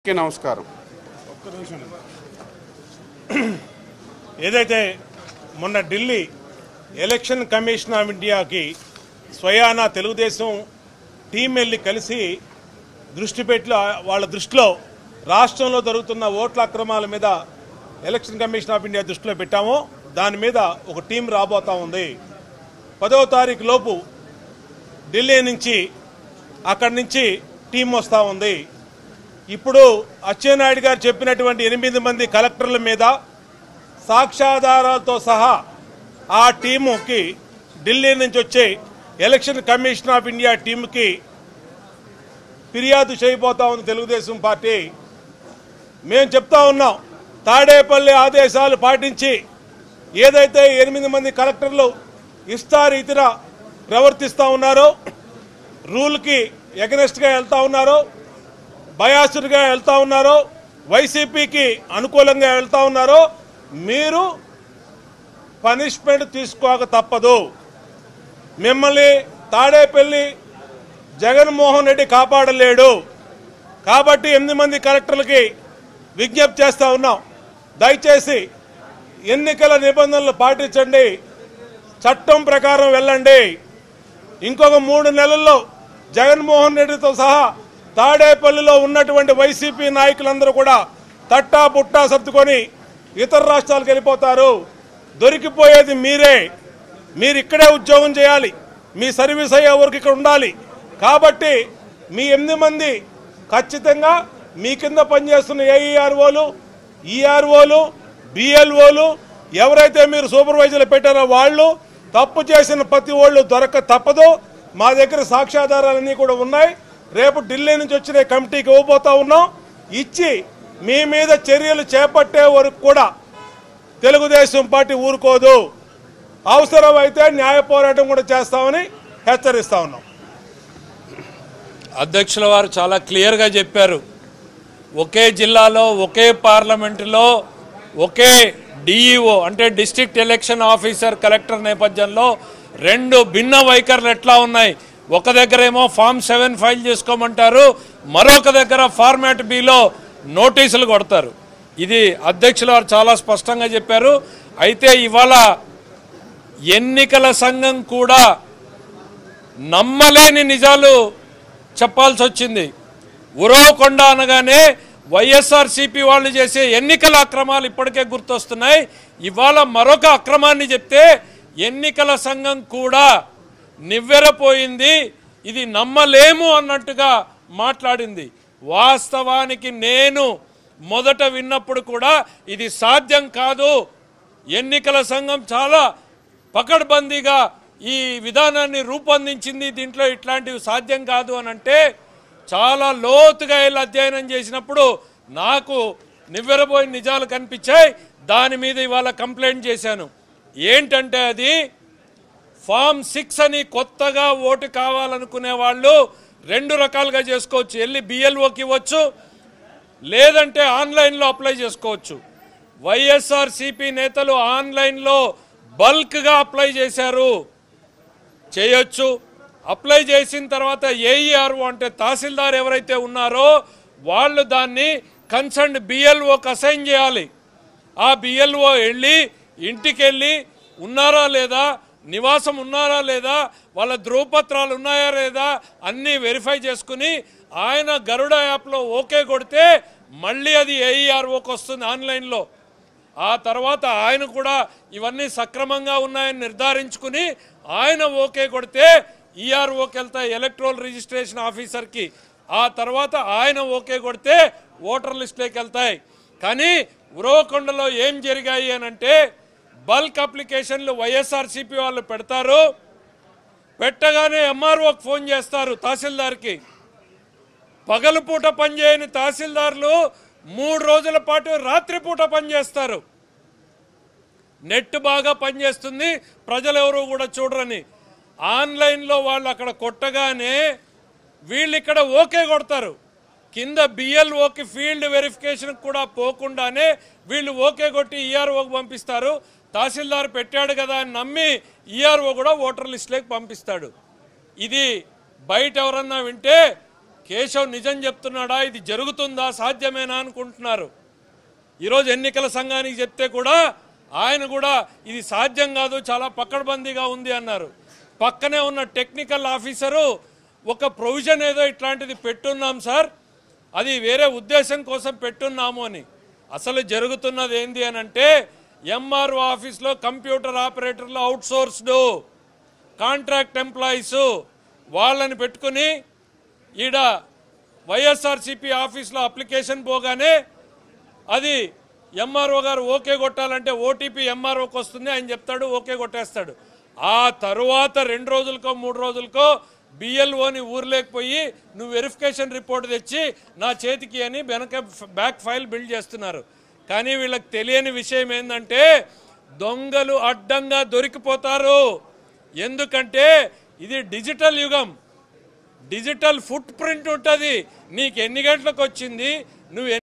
కి నమస్కారం ఏదైతే మొన్న ఢిల్లీ ఎలక్షన్ కమిషన్ ఆఫ్ ఇండియాకి స్వయానా తెలుగుదేశం టీం వెళ్ళి కలిసి దృష్టి పెట్టి వాళ్ళ దృష్టిలో రాష్ట్రంలో జరుగుతున్న ఓట్ల అక్రమాల మీద ఎలక్షన్ కమిషన్ ఆఫ్ ఇండియా దృష్టిలో పెట్టామో దాని మీద ఒక టీం రాబోతా ఉంది పదవ తారీఖు లోపు ఢిల్లీ నుంచి అక్కడి నుంచి టీం వస్తూ ఉంది ఇప్పుడు అచ్చెన్నాయుడు గారు చెప్పినటువంటి ఎనిమిది మంది కలెక్టర్ల మీద సాక్ష్యాధారాలతో సహా ఆ టీముకి ఢిల్లీ నుంచి వచ్చే ఎలక్షన్ కమిషన్ ఆఫ్ ఇండియా టీంకి ఫిర్యాదు చేయబోతా ఉంది తెలుగుదేశం పార్టీ మేము చెప్తా ఉన్నాం తాడేపల్లి ఆదేశాలు పాటించి ఏదైతే ఎనిమిది మంది కలెక్టర్లు ఇష్టారీతిన ప్రవర్తిస్తూ ఉన్నారో రూల్కి ఎగనెస్ట్గా వెళ్తా ఉన్నారో బయాసుడ్గా వెళ్తా ఉన్నారో వైసీపీకి అనుకూలంగా వెళ్తా ఉన్నారో మీరు పనిష్మెంట్ తీసుకోక తప్పదు మిమ్మల్ని తాడేపల్లి జగన్మోహన్ రెడ్డి కాపాడలేడు కాబట్టి ఎనిమిది మంది కలెక్టర్లకి విజ్ఞప్తి చేస్తా ఉన్నాం దయచేసి ఎన్నికల నిబంధనలు పాటించండి చట్టం ప్రకారం వెళ్ళండి ఇంకొక మూడు నెలల్లో జగన్మోహన్ రెడ్డితో సహా తాడేపల్లిలో ఉన్నటువంటి వైసీపీ నాయకులందరూ కూడా తట్టా పుట్టా సర్దుకొని ఇతర రాష్ట్రాలకు వెళ్ళిపోతారు దొరికిపోయేది మీరే మీరు ఇక్కడే ఉద్యోగం చేయాలి మీ సర్వీస్ అయ్యే వరకు ఇక్కడ ఉండాలి కాబట్టి మీ ఎనిమిది మంది ఖచ్చితంగా మీ కింద పనిచేస్తున్న ఏఈఆర్ఓలు ఈఆర్ఓలు బిఎల్ఓలు ఎవరైతే మీరు సూపర్వైజర్లు పెట్టారో వాళ్ళు తప్పు చేసిన ప్రతి వాళ్ళు దొరక తప్పదు మా దగ్గర సాక్ష్యాధారాలన్నీ కూడా ఉన్నాయి రేపు ఢిల్లీ నుంచి వచ్చిన కమిటీకి ఇవ్వబోతా ఉన్నాం ఇచ్చి మీ మీద చర్యలు చేపట్టే వరకు కూడా తెలుగుదేశం పార్టీ ఊరుకోదు అవసరమైతే న్యాయ పోరాటం కూడా చేస్తామని హెచ్చరిస్తా ఉన్నాం అధ్యక్షుల వారు చాలా క్లియర్గా చెప్పారు ఒకే జిల్లాలో ఒకే పార్లమెంటులో ఒకే డిఈఓ అంటే డిస్ట్రిక్ట్ ఎలక్షన్ ఆఫీసర్ కలెక్టర్ నేపథ్యంలో రెండు భిన్న వైఖరులు ఎట్లా ఉన్నాయి ఒక దగ్గర ఏమో ఫామ్ సెవెన్ ఫైల్ చేసుకోమంటారు మరొక దగ్గర ఫార్మాట్ బిలో నోటీసులు కొడతారు ఇది అధ్యక్షుల వారు చాలా స్పష్టంగా చెప్పారు అయితే ఇవాళ ఎన్నికల సంఘం కూడా నమ్మలేని నిజాలు చెప్పాల్సి వచ్చింది ఉరవకొండ అనగానే వైఎస్ఆర్సీపీ వాళ్ళు చేసే ఎన్నికల అక్రమాలు ఇప్పటికే గుర్తొస్తున్నాయి ఇవాళ మరొక అక్రమాన్ని చెప్తే ఎన్నికల సంఘం కూడా నివ్వెరపోయింది ఇది నమ్మలేము అన్నట్టుగా మాట్లాడింది వాస్తవానికి నేను మొదట విన్నప్పుడు కూడా ఇది సాధ్యం కాదు ఎన్నికల సంఘం చాలా పకడ్బందీగా ఈ విధానాన్ని రూపొందించింది దీంట్లో ఇట్లాంటివి సాధ్యం కాదు అని అంటే చాలా లోతుగా వెళ్ళి అధ్యయనం చేసినప్పుడు నాకు నివ్వెరబోయిన నిజాలు కనిపించాయి దాని మీద ఇవాళ కంప్లైంట్ చేశాను ఏంటంటే అది ఫామ్ సిక్స్ అని కొత్తగా ఓటు కావాలనుకునే వాళ్ళు రెండు రకాలుగా చేసుకోవచ్చు వెళ్ళి బిఎల్ఓకి ఇవ్వచ్చు లేదంటే ఆన్లైన్లో అప్లై చేసుకోవచ్చు వైఎస్ఆర్ సిపి నేతలు ఆన్లైన్లో బల్క్గా అప్లై చేశారు చేయొచ్చు అప్లై చేసిన తర్వాత ఏఈఆర్ఓ అంటే తహసీల్దార్ ఎవరైతే ఉన్నారో వాళ్ళు దాన్ని కన్సర్న్ బిఎల్ఓకి అసైన్ చేయాలి ఆ బిఎల్ఓ వెళ్ళి ఇంటికి వెళ్ళి ఉన్నారా లేదా నివాసం ఉన్నారా లేదా వాళ్ళ ధ్రువపత్రాలు ఉన్నాయా లేదా అన్నీ వెరిఫై చేసుకుని ఆయన గరుడ యాప్లో ఓకే కొడితే మళ్ళీ అది ఏఈఆర్ఓకి వస్తుంది ఆన్లైన్లో ఆ తర్వాత ఆయన కూడా ఇవన్నీ సక్రమంగా ఉన్నాయని నిర్ధారించుకుని ఆయన ఓకే కొడితే ఈఆర్ఓకి వెళ్తాయి ఎలక్ట్రోల్ రిజిస్ట్రేషన్ ఆఫీసర్కి ఆ తర్వాత ఆయన ఓకే కొడితే ఓటర్ లిస్ట్లోకి వెళ్తాయి కానీ ఉరవకొండలో ఏం జరిగాయి అని అంటే బల్క్ అప్లికేషన్లు వైఎస్ఆర్సీపీ వాళ్ళు పెడతారు పెట్టగానే ఎంఆర్ఓకి ఫోన్ చేస్తారు తహసీల్దార్కి పగలుపూట పనిచేయని తహసీల్దార్లు మూడు రోజుల పాటు రాత్రిపూట పనిచేస్తారు నెట్ బాగా పనిచేస్తుంది ప్రజలు ఎవరు కూడా చూడరని ఆన్లైన్లో వాళ్ళు అక్కడ కొట్టగానే వీళ్ళు ఇక్కడ ఓకే కొడతారు కింద బిఎల్ఓకి ఫీల్డ్ వెరిఫికేషన్ కూడా పోకుండానే వీళ్ళు ఓకే కొట్టి ఈఆర్ఓకి పంపిస్తారు తహసీల్దార్ పెట్టాడు కదా అని నమ్మి ఈఆర్ఓ కూడా ఓటర్ లిస్టులోకి పంపిస్తాడు ఇది బయట ఎవరన్నా వింటే కేశవ్ నిజం చెప్తున్నాడా ఇది జరుగుతుందా సాధ్యమేనా అనుకుంటున్నారు ఈరోజు ఎన్నికల సంఘానికి చెప్తే కూడా ఆయన కూడా ఇది సాధ్యం కాదు చాలా పక్కడబందీగా ఉంది అన్నారు పక్కనే ఉన్న టెక్నికల్ ఆఫీసరు ఒక ప్రొవిజన్ ఏదో ఇట్లాంటిది పెట్టున్నాం సార్ అది వేరే ఉద్దేశం కోసం పెట్టున్నాము అని అసలు జరుగుతున్నది ఏంది అని అంటే ఎంఆర్ఓ ఆఫీస్లో కంప్యూటర్ ఆపరేటర్లు అవుట్సోర్స్డ్ కాంట్రాక్ట్ ఎంప్లాయీస్ వాళ్ళని పెట్టుకుని ఈడ వైఎస్ఆర్సిపి ఆఫీస్లో అప్లికేషన్ పోగానే అది ఎంఆర్ఓ గారు ఓకే కొట్టాలంటే ఓటీపీ ఎంఆర్ఓకి వస్తుంది ఆయన చెప్తాడు ఓకే కొట్టేస్తాడు ఆ తరువాత రెండు రోజులకో మూడు రోజులకో బిఎల్ఓని ఊర్లేకపోయి నువ్వు వెరిఫికేషన్ రిపోర్ట్ తెచ్చి నా చేతికి అని వెనక బ్యాక్ ఫైల్ బిల్డ్ చేస్తున్నారు కానీ వీళ్ళకి తెలియని విషయం ఏంటంటే దొంగలు అడ్డంగా దొరికిపోతారు ఎందుకంటే ఇది డిజిటల్ యుగం డిజిటల్ ఫుట్ ప్రింట్ ఉంటుంది నీకు ఎన్ని గంటలకు వచ్చింది నువ్వు